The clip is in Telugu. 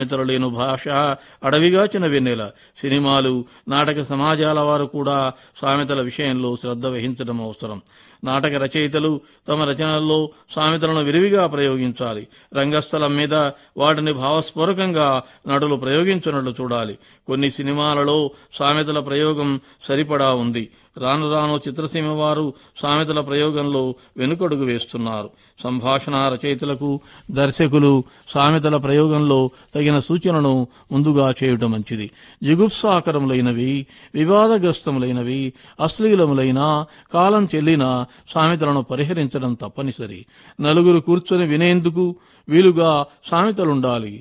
ఇతరులేను భాష అడవిగాచిన వెన్నెల సినిమాలు నాటక సమాజాల వారు కూడా సామెతల విషయంలో శ్రద్ధ వహించడం అవసరం నాటక రచయితలు తమ రచనల్లో సామెతలను విరివిగా ప్రయోగించాలి రంగస్థలం మీద వాటిని భావస్ఫూరకంగా నటులు ప్రయోగించినట్లు చూడాలి కొన్ని సినిమాలలో సామెతల ప్రయోగం సరిపడా ఉంది రాను రాను చిత్రసీమ వారు సామెతల ప్రయోగంలో వెనుకడుగు వేస్తున్నారు సంభాషణ రచయితలకు దర్శకులు సామెతల ప్రయోగంలో తగిన సూచనను ముందుగా చేయటం మంచిది జిగుప్సాకరములైనవి వివాదగ్రస్తములైనవి అశ్లీలములైన కాలం చెల్లిన సామెతలను పరిహరించడం తప్పనిసరి నలుగురు కూర్చొని వినేందుకు వీలుగా సామెతలుండాలి